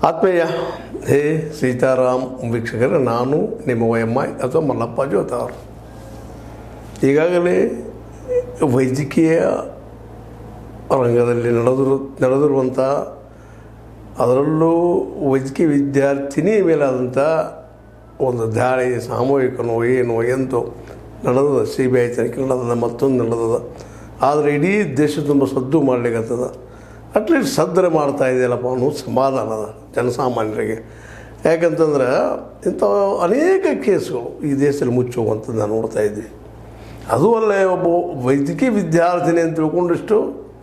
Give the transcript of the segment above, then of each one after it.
ಆತ್ಮೀಯ ಹೇ ಸೀತಾರಾಮ್ ವೀಕ್ಷಕರೇ ನಾನು ನಿಮ್ಮ ವೈ ಎಮ್ ಐ ಅಥವಾ ಮಲ್ಲಪ್ಪ ಜೋತ ಅವರು ಈಗಾಗಲೇ ವೈದ್ಯಕೀಯ ರಂಗದಲ್ಲಿ ನಡೆದಿರು ನಡೆದಿರುವಂಥ ಅದರಲ್ಲೂ ವೈದ್ಯಕೀಯ ವಿದ್ಯಾರ್ಥಿನಿ ಮೇಲಾದಂಥ ಒಂದು ದಾಳಿ ಸಾಮೂಹಿಕನೋ ಏನೋ ಎಂತೋ ನಡೆದದ ಸಿ ಬಿ ಐ ತನಿಖೆ ನಡೆದದ ಮತ್ತೊಂದು ನಡೆದದ ಆದರೆ ಇಡೀ ದೇಶ ತುಂಬ ಸದ್ದು ಮಾಡ್ಲಿಕ್ಕತ್ತದ ಅಟ್ಲೀಸ್ಟ್ ಸದ್ದರೆ ಮಾಡ್ತಾ ಇದೆಯಲ್ಲಪ್ಪ ಅನ್ನೋ ಸಮಾಧಾನ ಅದ ಜನಸಾಮಾನ್ಯರಿಗೆ ಯಾಕಂತಂದ್ರೆ ಇಂಥ ಅನೇಕ ಕೇಸುಗಳು ಈ ದೇಶದಲ್ಲಿ ಮುಚ್ಚುವಂಥದ್ದು ನಾನು ನೋಡ್ತಾ ಇದ್ವಿ ಅದು ಅಲ್ಲೇ ಒಬ್ಬ ವೈದ್ಯಕೀಯ ವಿದ್ಯಾರ್ಥಿನಿ ಅಂತ ತಿಳ್ಕೊಂಡಷ್ಟು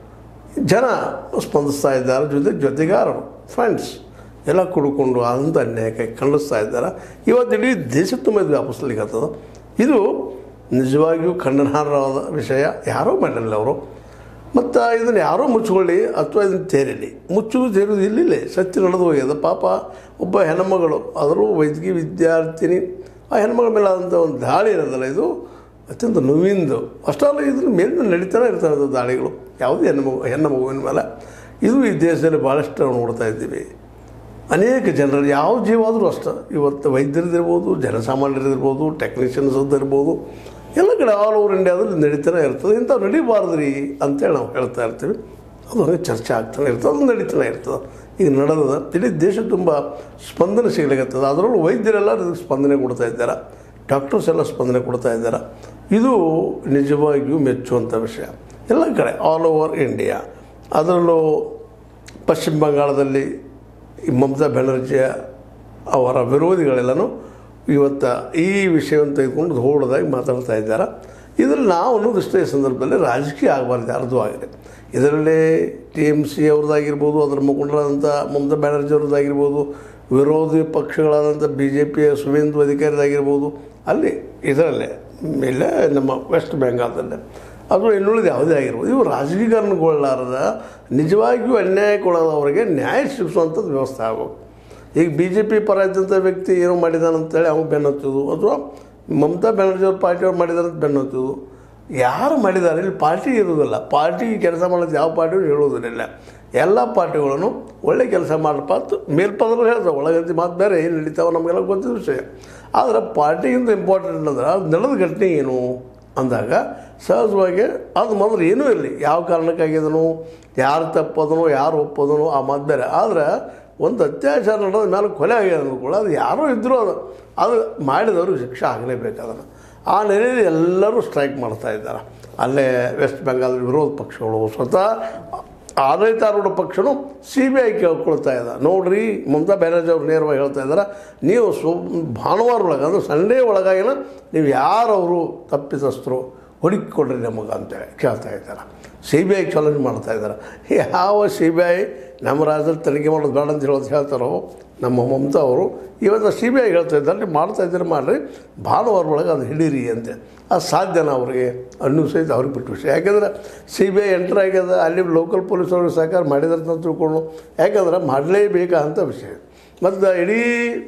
ಜನ ಸ್ಪಂದಿಸ್ತಾ ಇದ್ದಾರೆ ಜೊತೆ ಜೊತೆಗಾರರು ಫ್ರೆಂಡ್ಸ್ ಎಲ್ಲ ಕುಡ್ಕೊಂಡು ಆದಂಥ ಅನ್ಯಾಯಕ್ಕೆ ಖಂಡಿಸ್ತಾ ಇದ್ದಾರೆ ಇವತ್ತು ಇಡೀ ದೇಶ ತುಂಬ ಇದು ವ್ಯಾಪಿಸ್ಲಿಕ್ಕತ್ತದ ಇದು ನಿಜವಾಗಿಯೂ ಖಂಡನಾರ್ಹವಾದ ವಿಷಯ ಯಾರೋ ಮಾಡಿರಲಿಲ್ಲ ಅವರು ಮತ್ತು ಇದನ್ನು ಯಾರೋ ಮುಚ್ಕೊಳ್ಳಿ ಅಥವಾ ಇದನ್ನು ತೇರಿಲಿ ಮುಚ್ಚುವುದು ತೇರುವುದು ಇಲ್ಲಿಲ್ಲೇ ಸತ್ಯ ನಡೆದು ಹೋಗ್ಯದ ಪಾಪ ಒಬ್ಬ ಹೆಣ್ಮಗಳು ಅದರಲ್ಲೂ ವೈದ್ಯಕೀಯ ವಿದ್ಯಾರ್ಥಿನಿ ಆ ಹೆಣ್ಮಗಳ ಮೇಲೆ ಆದಂಥ ಒಂದು ದಾಳಿ ಇರೋದಲ್ಲ ಇದು ಅತ್ಯಂತ ನೋವಿಂದು ಅಷ್ಟಲ್ಲ ಇದ್ರ ಮೇಲೆ ನಡೀತಾನೆ ಇರ್ತಾರೆ ಅದು ದಾಳಿಗಳು ಯಾವುದೇ ಹೆಣ್ಣು ಮಗು ಹೆಣ್ಣು ಮಗುವಿನ ಮೇಲೆ ಇದು ಈ ದೇಶದಲ್ಲಿ ಭಾಳಷ್ಟು ನಾವು ನೋಡ್ತಾ ಇದ್ದೀವಿ ಅನೇಕ ಜನರು ಯಾವ ಜೀವ ಆದರೂ ಅಷ್ಟೇ ಇವತ್ತು ವೈದ್ಯರದಿರ್ಬೋದು ಜನಸಾಮಾನ್ಯರದಿರ್ಬೋದು ಟೆಕ್ನಿಷಿಯನ್ಸ್ ಇರ್ಬೋದು ಎಲ್ಲ ಕಡೆ ಆಲ್ ಓವರ್ ಇಂಡಿಯಾದಲ್ಲಿ ನಡೀತಾನೆ ಇರ್ತದೆ ಇಂಥವು ನಡೀಬಾರ್ದು ರೀ ಅಂತೇಳಿ ನಾವು ಹೇಳ್ತಾ ಇರ್ತೀವಿ ಅದು ಹಂಗೆ ಚರ್ಚೆ ಆಗ್ತಾನೆ ಇರ್ತದೆ ಅದು ನಡೀತಾನೆ ಇರ್ತದೆ ಈಗ ನಡೆದದ ಇಡೀ ದೇಶ ತುಂಬ ಸ್ಪಂದನೆ ಸಿಗ್ಲಿಕ್ಕತ್ತದ ಅದರಲ್ಲೂ ವೈದ್ಯರೆಲ್ಲ ಇದಕ್ಕೆ ಸ್ಪಂದನೆ ಕೊಡ್ತಾ ಇದ್ದಾರೆ ಡಾಕ್ಟರ್ಸ್ ಎಲ್ಲ ಸ್ಪಂದನೆ ಕೊಡ್ತಾ ಇದ್ದಾರೆ ಇದು ನಿಜವಾಗಿಯೂ ಮೆಚ್ಚುವಂಥ ವಿಷಯ ಎಲ್ಲ ಕಡೆ ಆಲ್ ಓವರ್ ಇಂಡಿಯಾ ಅದರಲ್ಲೂ ಪಶ್ಚಿಮ ಬಂಗಾಳದಲ್ಲಿ ಈ ಮಮತಾ ಬ್ಯಾನರ್ಜಿಯ ಅವರ ವಿರೋಧಿಗಳೆಲ್ಲನೂ ಇವತ್ತು ಈ ವಿಷಯವನ್ನು ತೆಗೆದುಕೊಂಡು ದೊಡ್ಡದಾಗಿ ಮಾತಾಡ್ತಾ ಇದ್ದಾರೆ ಇದರಲ್ಲಿ ನಾವು ಅನ್ನೋದಿಷ್ಟೇ ಈ ಸಂದರ್ಭದಲ್ಲಿ ರಾಜಕೀಯ ಆಗಬಾರ್ದು ಯಾರ್ದು ಆಗಿದೆ ಇದರಲ್ಲಿ ಟಿ ಎಮ್ ಸಿ ಅವ್ರದ್ದಾಗಿರ್ಬೋದು ಅದರ ಮುಖಂಡರಾದಂಥ ಮಮತಾ ಬ್ಯಾನರ್ಜಿ ಅವ್ರದ್ದಾಗಿರ್ಬೋದು ವಿರೋಧಿ ಪಕ್ಷಗಳಾದಂಥ ಬಿ ಜೆ ಪಿಯ ಸುವೇಂದು ಅಧಿಕಾರಿದಾಗಿರ್ಬೋದು ಅಲ್ಲಿ ಇದರಲ್ಲೇ ಮೇಲೆ ನಮ್ಮ ವೆಸ್ಟ್ ಬೆಂಗಾಲ್ದಲ್ಲೇ ಅದು ಇನ್ನುಳಿದ ಯಾವುದೇ ಆಗಿರ್ಬೋದು ಇವು ರಾಜಕೀಕರಣಗೊಳ್ಳಾರದ ನಿಜವಾಗಿಯೂ ಅನ್ಯಾಯಕ್ಕೊಳದವರಿಗೆ ನ್ಯಾಯ ಸಿಗಿಸುವಂಥದ್ದು ವ್ಯವಸ್ಥೆ ಆಗಬೇಕು ಈಗ ಬಿ ಜೆ ಪಿ ಪರ ಇದ್ದಂಥ ವ್ಯಕ್ತಿ ಏನೋ ಮಾಡಿದಾನಂತೇಳಿ ಅವ್ನು ಬೆನ್ನು ಹತ್ತೋದು ಅಥವಾ ಮಮತಾ ಬ್ಯಾನರ್ಜಿ ಅವ್ರ ಪಾರ್ಟಿಯವ್ರು ಮಾಡಿದಾರೆ ಅಂತ ಬೆನ್ನು ಹತ್ತೋದು ಯಾರು ಮಾಡಿದ್ದಾರೆ ಇಲ್ಲಿ ಪಾರ್ಟಿ ಇರೋದಿಲ್ಲ ಪಾರ್ಟಿ ಕೆಲಸ ಮಾಡೋದು ಯಾವ ಪಾರ್ಟಿಯೂ ಹೇಳೋದಿಲ್ಲ ಎಲ್ಲ ಪಾರ್ಟಿಗಳನ್ನು ಒಳ್ಳೆ ಕೆಲಸ ಮಾಡಪ್ಪ ಅಂತ ಮೇಲ್ಪದ್ರು ಹೇಳ್ತಾರೆ ಒಳಗಂತಿ ಮಾತು ಬೇರೆ ಏನು ನಡೀತಾವೆ ನಮಗೆಲ್ಲ ಗೊತ್ತಿದ್ದ ವಿಷಯ ಆದರೆ ಪಾರ್ಟಿಗಿಂತ ಇಂಪಾರ್ಟೆಂಟ್ ಅಂದ್ರೆ ಅದು ನಡೆದ ಘಟನೆ ಏನು ಅಂದಾಗ ಸಹಜವಾಗಿ ಅದು ಮೊದಲು ಏನೂ ಇರಲಿ ಯಾವ ಕಾರಣಕ್ಕಾಗಿದನು ಯಾರು ತಪ್ಪದನೋ ಯಾರು ಒಪ್ಪದನೋ ಆ ಮಾತು ಬೇರೆ ಆದರೆ ಒಂದು ಅತ್ಯಾಚಾರ ನಡೆದ ಮೇಲೆ ಕೊಲೆ ಆಗ್ಯದ ಕೂಡ ಅದು ಯಾರೋ ಇದ್ದರೂ ಅದು ಅದು ಮಾಡಿದವರು ಶಿಕ್ಷೆ ಆಗಲೇಬೇಕು ಅದನ್ನು ಆ ನೆಲೆಯಲ್ಲಿ ಎಲ್ಲರೂ ಸ್ಟ್ರೈಕ್ ಮಾಡ್ತಾ ಇದ್ದಾರೆ ಅಲ್ಲೇ ವೆಸ್ಟ್ ಬೆಂಗಾಲ್ ವಿರೋಧ ಪಕ್ಷಗಳು ಸ್ವತಃ ಆಡಳಿತಾರೂಢ ಪಕ್ಷನು ಸಿ ಬಿ ಐ ಕೇಳ್ಕೊಳ್ತಾ ಇದ್ದಾರೆ ನೋಡ್ರಿ ಮಮತಾ ಬ್ಯಾನರ್ಜಿ ಅವ್ರು ನೇರವಾಗಿ ಹೇಳ್ತಾ ಇದ್ದಾರೆ ನೀವು ಸು ಭಾನುವಾರ ಒಳಗೆ ಅಂದರೆ ಸಂಡೇ ಒಳಗಾಗಿನ ನೀವು ಯಾರವರು ತಪ್ಪಿತಸ್ಥರು ಹುಡುಕಿಕೊಡ್ರಿ ನಮಗೆ ಅಂತೇಳಿ ಕೇಳ್ತಾ ಇದ್ದಾರೆ ಸಿ ಬಿ ಐ ಚಾಲೆಂಜ್ ಮಾಡ್ತಾ ಇದ್ದಾರೆ ಯಾವ ಸಿ ಬಿ ಐ ನಮ್ಮ ರಾಜ್ಯದಲ್ಲಿ ತನಿಖೆ ಮಾಡೋದು ಬೇಡ ಅಂತ ಹೇಳೋದು ಹೇಳ್ತಾರೋ ನಮ್ಮ ಮಮತಾ ಅವರು ಇವತ್ತು ಸಿ ಬಿ ಐ ಹೇಳ್ತಾ ಇದ್ದಾರೆ ನೀವು ಮಾಡ್ತಾ ಇದ್ದೀರಿ ಮಾಡಿರಿ ಭಾನುವಾರ ಒಳಗೆ ಅದು ಹಿಡೀರಿ ಅಂತೆ ಅದು ಸಾಧ್ಯನಾ ಅವರಿಗೆ ಅನ್ನೋ ಸಹಿತ ಅವ್ರಿಗೆ ಬಿಟ್ಟು ವಿಷಯ ಯಾಕೆಂದ್ರೆ ಸಿ ಬಿ ಐ ಎಂಟ್ರ್ ಆಗ್ಯದ ಅಲ್ಲಿ ಲೋಕಲ್ ಪೊಲೀಸವ್ರಿಗೆ ಸಹಕಾರ ಮಾಡಿದಾರೆ ಅಂತ ತಿಳ್ಕೊಂಡು ಯಾಕಂದ್ರೆ ಮಾಡಲೇಬೇಕಾದಂಥ ವಿಷಯ ಮತ್ತು ಇಡೀ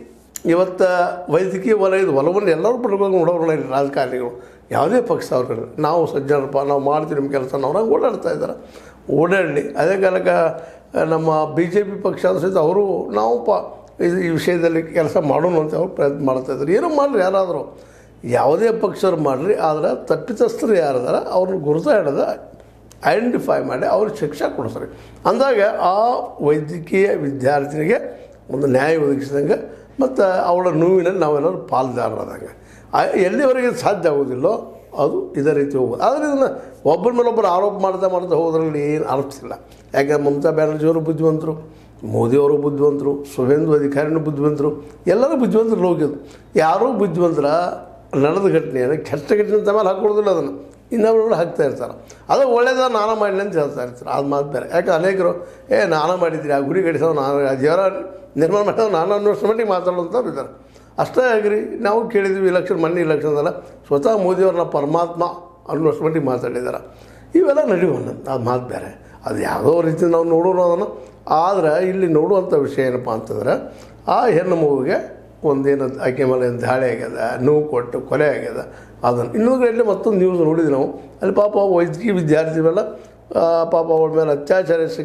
ಇವತ್ತು ವೈದ್ಯಕೀಯ ವಲಯದ ಒಲವನ್ನು ಎಲ್ಲರೂ ಪಡ್ಕೊಂಡು ನೋಡೋರಲ್ಲ ಇಲ್ಲಿ ರಾಜಕಾರಣಿಗಳು ಯಾವುದೇ ಪಕ್ಷ ಅವ್ರು ನಾವು ಸಜ್ಜನರಪ್ಪ ನಾವು ಮಾಡ್ತೀವಿ ನಿಮ್ಮ ಕೆಲಸ ನಾವು ಹಂಗೆ ಓಡಾಡ್ತಾ ಇದ್ದಾರೆ ಓಡಾಡಲಿ ಅದೇ ಕಾಲಕ್ಕೆ ನಮ್ಮ ಬಿ ಜೆ ಪಿ ಪಕ್ಷ ಸಹಿತ ಅವರು ನಾವು ಪ ಇದು ಈ ವಿಷಯದಲ್ಲಿ ಕೆಲಸ ಮಾಡೋಣ ಅಂತ ಅವ್ರು ಪ್ರಯತ್ನ ಮಾಡ್ತಾ ಇದ್ದಾರೆ ಏನೋ ಮಾಡಿರಿ ಯಾರಾದರೂ ಯಾವುದೇ ಪಕ್ಷರು ಮಾಡಿರಿ ಆದರೆ ತಪ್ಪಿತಸ್ಥರು ಯಾರಿದಾರ ಅವ್ರನ್ನ ಗುರುತ ಹಿಡಿದ ಐಡೆಂಟಿಫೈ ಮಾಡಿ ಅವ್ರಿಗೆ ಶಿಕ್ಷೆ ಕೊಡಿಸ್ರಿ ಅಂದಾಗ ಆ ವೈದ್ಯಕೀಯ ವಿದ್ಯಾರ್ಥಿನಿಗೆ ಒಂದು ನ್ಯಾಯ ಒದಗಿಸಿದಂಗೆ ಮತ್ತು ಅವಳ ನೋವಿನಲ್ಲಿ ನಾವೆಲ್ಲರೂ ಪಾಲ್ದಾರರಾದಂಗೆ ಎಲ್ಲಿವರೆಗೆ ಸಾಧ್ಯ ಆಗೋದಿಲ್ಲೋ ಅದು ಇದೇ ರೀತಿ ಹೋಗೋದು ಆದರೆ ಇದನ್ನು ಒಬ್ಬರ ಮೇಲೆ ಒಬ್ಬರು ಆರೋಪ ಮಾಡ್ತಾ ಮಾಡ್ತಾ ಹೋದ್ರಲ್ಲಿ ಏನು ಅರ್ಥ ಇಲ್ಲ ಯಾಕೆ ಮಮತಾ ಬ್ಯಾನರ್ಜಿಯವರು ಬುದ್ಧಿವಂತರು ಮೋದಿಯವರು ಬುದ್ಧಿವಂತರು ಸುವೇಂದು ಅಧಿಕಾರಿನೂ ಬುದ್ಧಿವಂತರು ಎಲ್ಲರೂ ಬುದ್ಧಿವಂತರು ಹೋಗಿದ್ದು ಯಾರೂ ಬುದ್ಧಿವಂತರ ನಡೆದ ಘಟನೆಯನ್ನು ಕೆಟ್ಟ ಘಟನೆ ಅಂತ ಮೇಲೆ ಹಾಕೊಡೋದಿಲ್ಲ ಅದನ್ನು ಇನ್ನೊಬ್ಬರು ಹಾಕ್ತಾ ಇರ್ತಾರೆ ಅದು ಒಳ್ಳೇದ ನಾನ ಮಾಡಲಿ ಅಂತ ಹೇಳ್ತಾ ಇರ್ತಾರೆ ಅದು ಮಾತು ಬೇರೆ ಯಾಕೆ ಅನೇಕರು ಏ ನಾನ ಮಾಡಿದ್ರಿ ಆ ಗುಡಿ ಗಡಿಸೋ ನಾನು ಆ ದೇವರ ನಿರ್ಮಾಣ ಮಾಡೋದು ನಾನು ಅನ್ನೋಷ್ಟು ಮಟ್ಟಿಗೆ ಮಾತಾಡೋಂಥವ್ರು ಇದ್ದಾರೆ ಅಷ್ಟೇ ಆಗ್ರಿ ನಾವು ಕೇಳಿದ್ವಿ ಇಲೆಕ್ಷನ್ ಮೊನ್ನೆ ಇಲೆಕ್ಷನ್ದಲ್ಲ ಸ್ವತಃ ಮೋದಿಯವ್ರನ್ನ ಪರಮಾತ್ಮ ಅನ್ನೋಷ್ಟು ಮಟ್ಟಿಗೆ ಮಾತಾಡಿದ್ದಾರೆ ಇವೆಲ್ಲ ನಡೆಯೋಣ ಅದು ಮಾತು ಬೇರೆ ಅದು ಯಾವುದೋ ರೀತಿ ನಾವು ನೋಡೋಣ ಅದನ್ನು ಆದರೆ ಇಲ್ಲಿ ನೋಡುವಂಥ ವಿಷಯ ಏನಪ್ಪ ಅಂತಂದ್ರೆ ಆ ಹೆಣ್ಣು ಮಗುವಿಗೆ ಒಂದೇನು ಆಕೆ ಮೇಲೆ ಒಂದು ದಾಳಿ ಆಗ್ಯದ ನೋವು ಕೊಟ್ಟು ಕೊಲೆ ಆಗ್ಯದ ಅದನ್ನು ಇನ್ನೊಂದು ಕಡೆಯಲ್ಲಿ ಮತ್ತೊಂದು ನ್ಯೂಸ್ ನೋಡಿದ್ವಿ ನಾವು ಅಲ್ಲಿ ಪಾಪ ವೈದ್ಯಕೀಯ ವಿದ್ಯಾರ್ಥಿ ಮೇಲೆ ಆ, ಪಾಪ ಅವಳ ಮೇಲೆ ಅತ್ಯಾಚಾರ ಎಸಗಿ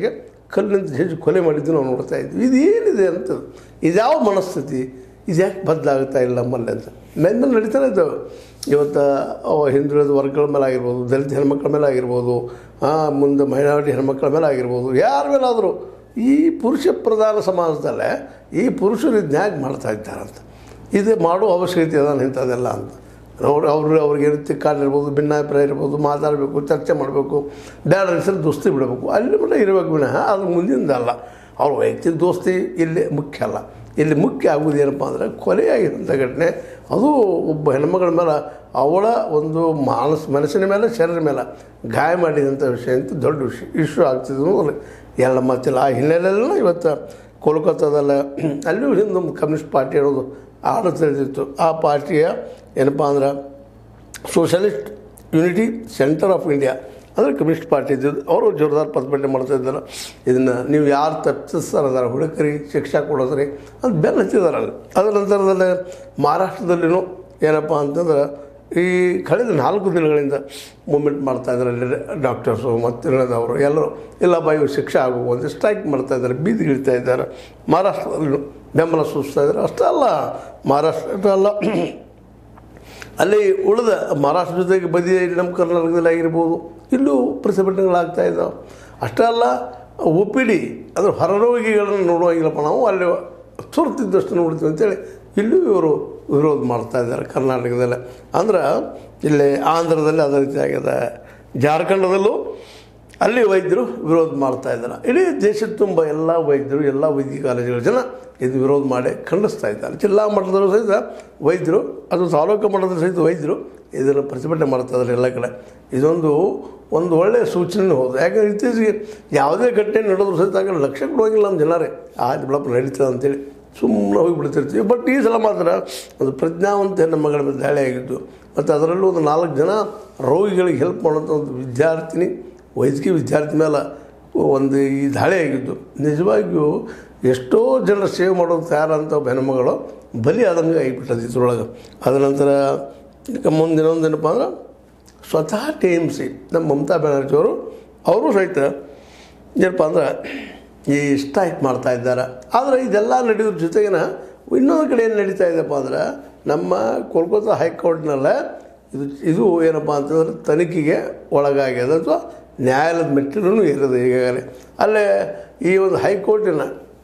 ಕಲ್ಲಿನಿಂದ ಹೆಜ್ಜೆ ಕೊಲೆ ಮಾಡಿದ್ದು ನಾವು ನೋಡ್ತಾ ಇದ್ವಿ ಇದೇನಿದೆ ಅಂತ ಇದ್ಯಾವ ಮನಸ್ಥಿತಿ ಇದ್ಯಾಕೆ ಬದಲಾಗ್ತಾ ಇಲ್ಲ ನಮ್ಮಲ್ಲಿ ಅಂತ ಮೇಲೆ ನಡೀತಾನೆ ಇದ್ದಾವೆ ಇವತ್ತು ಅವ ಹಿಂದುಳಿದ ವರ್ಗಗಳ ಮೇಲೆ ಆಗಿರ್ಬೋದು ದಲಿತ ಹೆಣ್ಮಕ್ಳ ಮೇಲೆ ಆಗಿರ್ಬೋದು ಆ, ಮುಂದೆ ಮೈನಾರಿಟಿ ಹೆಣ್ಮಕ್ಳ ಮೇಲೆ ಆಗಿರ್ಬೋದು ಯಾರ ಮೇಲಾದರೂ ಈ ಪುರುಷ ಪ್ರಧಾನ ಸಮಾಜದಲ್ಲೇ ಈ ಪುರುಷರು ಇದನ್ನ ಮಾಡ್ತಾ ಇದ್ದಾರಂತ ಇದು ಮಾಡೋ ಅವಶ್ಯಕತೆ ಅದ ಇಂಥದ್ದೆಲ್ಲ ಅಂತ ಅವ್ರು ಅವರು ಅವ್ರಿಗೆ ತಿಕ್ಕಾಡಿರ್ಬೋದು ಭಿನ್ನಾಭಿಪ್ರಾಯ ಇರ್ಬೋದು ಮಾತಾಡಬೇಕು ಚರ್ಚೆ ಮಾಡಬೇಕು ಬೇಡ ಹೆಸರು ದೋಸ್ತಿ ಬಿಡಬೇಕು ಅಲ್ಲಿ ಮಟ್ಟ ಇರಬೇಕು ವಿನಃ ಅದು ಮುಂದಿನದಲ್ಲ ಅವ್ರ ವೈಯಕ್ತಿಕ ದೋಸ್ತಿ ಇಲ್ಲಿ ಮುಖ್ಯ ಅಲ್ಲ ಇಲ್ಲಿ ಮುಖ್ಯ ಆಗುವುದು ಏನಪ್ಪ ಅಂದರೆ ಕೊಲೆಯಾಗಿದ್ದಂಥ ಘಟನೆ ಅದು ಒಬ್ಬ ಹೆಣ್ಮಗಳ ಮೇಲೆ ಅವಳ ಒಂದು ಮಾನಸ ಮನಸ್ಸಿನ ಮೇಲೆ ಶರೀರ ಮೇಲೆ ಗಾಯ ಮಾಡಿದಂಥ ವಿಷಯ ಅಂತ ದೊಡ್ಡ ವಿಷಯ ಇಶ್ಯೂ ಆಗ್ತಿದ್ದು ಎಲ್ಲ ಮಾತಿಲ್ಲ ಆ ಹಿನ್ನೆಲೆಯಲ್ಲ ಇವತ್ತು ಕೋಲ್ಕತ್ತಾದಲ್ಲ ಅಲ್ಲೂ ಹಿಂದೊಂದು ಕಮ್ಯುನಿಸ್ಟ್ ಪಾರ್ಟಿ ಅನ್ನೋದು ಆಡಳಿತ ಆ ಪಾರ್ಟಿಯ ಏನಪ್ಪ ಅಂದ್ರೆ Socialist Unity Centre of India ಅಂದರೆ ಕಮ್ಯುನಿಸ್ಟ್ ಪಾರ್ಟಿ ಇದ್ದಿದ್ದು ಅವರು ಜೋರ್ದಾರ್ ಪ್ರತಿಭಟನೆ ಮಾಡ್ತಾ ಇದ್ದಾರೆ ಇದನ್ನು ನೀವು ಯಾರು ತಪ್ಪಿಸ್ತಾರೆ ಅದಾರ ಹುಡುಕರಿ ಶಿಕ್ಷಾ ಕೊಡೋದ್ರಿ ಅಂತ ಬೆನ್ನ ಹಚ್ಚಿದಾರೆ ಅಲ್ಲಿ ಅದರ ನಂತರದಲ್ಲಿ ಮಹಾರಾಷ್ಟ್ರದಲ್ಲಿನೂ ಏನಪ್ಪ ಅಂತಂದ್ರೆ ಈ ಕಳೆದ ನಾಲ್ಕು ದಿನಗಳಿಂದ ಮೂಮೆಂಟ್ ಮಾಡ್ತಾ ಇದ್ದಾರೆ ಅಲ್ಲಿ ಡಾಕ್ಟರ್ಸು ಮತ್ತು ಅವರು ಎಲ್ಲರೂ ಇಲ್ಲ ಬಾ ಇವು ಶಿಕ್ಷೆ ಆಗುವಂತೆ ಸ್ಟ್ರೈಕ್ ಮಾಡ್ತಾ ಇದ್ದಾರೆ ಬೀದಿಗಿಳ್ತಾ ಇದ್ದಾರೆ ಮಹಾರಾಷ್ಟ್ರದಲ್ಲೂ ಬೆಂಬಲ ಸೂಚಿಸ್ತಾ ಇದ್ದಾರೆ ಅಷ್ಟೇ ಅಲ್ಲ ಮಹಾರಾಷ್ಟ್ರ ಅಲ್ಲ ಅಲ್ಲಿ ಉಳಿದ ಮಹಾರಾಷ್ಟ್ರ ಜೊತೆಗೆ ಬದಿ ನಮ್ಮ ಕರ್ನಾಟಕದಲ್ಲಿ ಆಗಿರ್ಬೋದು ಇಲ್ಲೂ ಪ್ರತಿಭಟನೆಗಳಾಗ್ತಾ ಇದ್ದಾವೆ ಅಷ್ಟೇ ಅಲ್ಲ ಒ ಪಿ ಡಿ ಅಂದರೆ ಹೊರರೋಗಿಗಳನ್ನು ನೋಡುವಾಗಿಲ್ಲಪ್ಪ ನಾವು ಅಲ್ಲಿ ತುರ್ತಿದ್ದಷ್ಟು ನೋಡ್ತೀವಿ ಅಂತೇಳಿ ಇಲ್ಲೂ ಇವರು ವಿರೋಧ ಮಾಡ್ತಾ ಇದ್ದಾರೆ ಕರ್ನಾಟಕದಲ್ಲಿ ಅಂದ್ರೆ ಇಲ್ಲಿ ಆಂಧ್ರದಲ್ಲಿ ಅದೇ ರೀತಿ ಆಗಿದೆ ಜಾರ್ಖಂಡದಲ್ಲೂ ಅಲ್ಲಿ ವೈದ್ಯರು ವಿರೋಧ ಮಾಡ್ತಾ ಇದ್ದಾರೆ ಇಡೀ ದೇಶದ ತುಂಬ ಎಲ್ಲ ವೈದ್ಯರು ಎಲ್ಲ ವೈದ್ಯಕೀಯ ಕಾಲೇಜುಗಳ ಜನ ಇದು ವಿರೋಧ ಮಾಡಿ ಖಂಡಿಸ್ತಾ ಇದ್ದಾರೆ ಜಿಲ್ಲಾ ಮಟ್ಟದಲ್ಲೂ ಸಹಿತ ವೈದ್ಯರು ಅದು ತಾಲೂಕು ಮಟ್ಟದ ಸಹಿತ ವೈದ್ಯರು ಇದನ್ನು ಪ್ರತಿಭಟನೆ ಮಾಡ್ತಾ ಇದ್ದಾರೆ ಎಲ್ಲ ಕಡೆ ಇದೊಂದು ಒಂದು ಒಳ್ಳೆಯ ಸೂಚನೆ ಹೌದು ಯಾಕಂದ್ರೆ ಇತ್ತೀಚೆಗೆ ಯಾವುದೇ ಘಟನೆ ನಡೆದ್ರು ಸಹಿತ ಆಗ ಲಕ್ಷ್ಯ ಕೊಡುವಾಗಿಲ್ಲ ನಮ್ಮ ಜನರೇ ಆಯ್ತು ಬಿಡಪ್ಪ ನಡೀತದೆ ಅಂತೇಳಿ ಸುಮ್ಮನೆ ಹೋಗಿ ಬಿಡ್ತಿರ್ತೀವಿ ಬಟ್ ಈ ಸಲ ಮಾತ್ರ ಒಂದು ಪ್ರಜ್ಞಾವಂತ ಹೆಣ್ಣು ಮಗಳ ಮೇಲೆ ದಾಳಿ ಆಗಿದ್ದು ಮತ್ತು ಅದರಲ್ಲೂ ಒಂದು ನಾಲ್ಕು ಜನ ರೋಗಿಗಳಿಗೆ ಹೆಲ್ಪ್ ಮಾಡುವಂಥ ಒಂದು ವಿದ್ಯಾರ್ಥಿನಿ ವೈದ್ಯಕೀಯ ವಿದ್ಯಾರ್ಥಿ ಮೇಲೆ ಒಂದು ಈ ದಾಳಿ ಆಗಿದ್ದು ನಿಜವಾಗಿಯೂ ಎಷ್ಟೋ ಜನರ ಸೇವೆ ಮಾಡೋದು ತಯಾರಂಥ ಒಬ್ಬ ಹೆಣ್ಮಗಳು ಬಲಿ ಆದಂಗೆ ಆಗಿಬಿಟ್ಟದು ಇದ್ರೊಳಗೆ ಅದ ನಂತರ ಈಗ ಮುಂದಿನೊಂದು ಏನಪ್ಪ ಅಂದ್ರೆ ಸ್ವತಃ ಟಿ ಎಮ್ ಸಿ ನಮ್ಮ ಮಮತಾ ಬ್ಯಾನರ್ಜಿ ಅವರು ಅವರು ಸಹಿತ ಏನಪ್ಪ ಅಂದ್ರೆ ಈ ಸ್ಟ್ರೈಕ್ ಮಾಡ್ತಾ ಇದ್ದಾರೆ ಆದರೆ ಇದೆಲ್ಲ ನಡೆಯೋದ್ರ ಜೊತೆಗಿನ ಇನ್ನೊಂದು ಕಡೆ ಏನು ನಡೀತಾ ಇದೆಯಪ್ಪ ಅಂದ್ರೆ ನಮ್ಮ ಕೋಲ್ಕತ್ತಾ ಹೈಕೋರ್ಟ್ನಲ್ಲೇ ಇದು ಇದು ಏನಪ್ಪ ಅಂತಂದ್ರೆ ತನಿಖೆಗೆ ಒಳಗಾಗ್ಯದ ಅಥವಾ ನ್ಯಾಯಾಲಯದ ಮೆಟ್ಟಿಲೂ ಇರೋದು ಈಗಾಗಲೇ ಅಲ್ಲೇ ಈ ಒಂದು ಹೈಕೋರ್ಟಿನ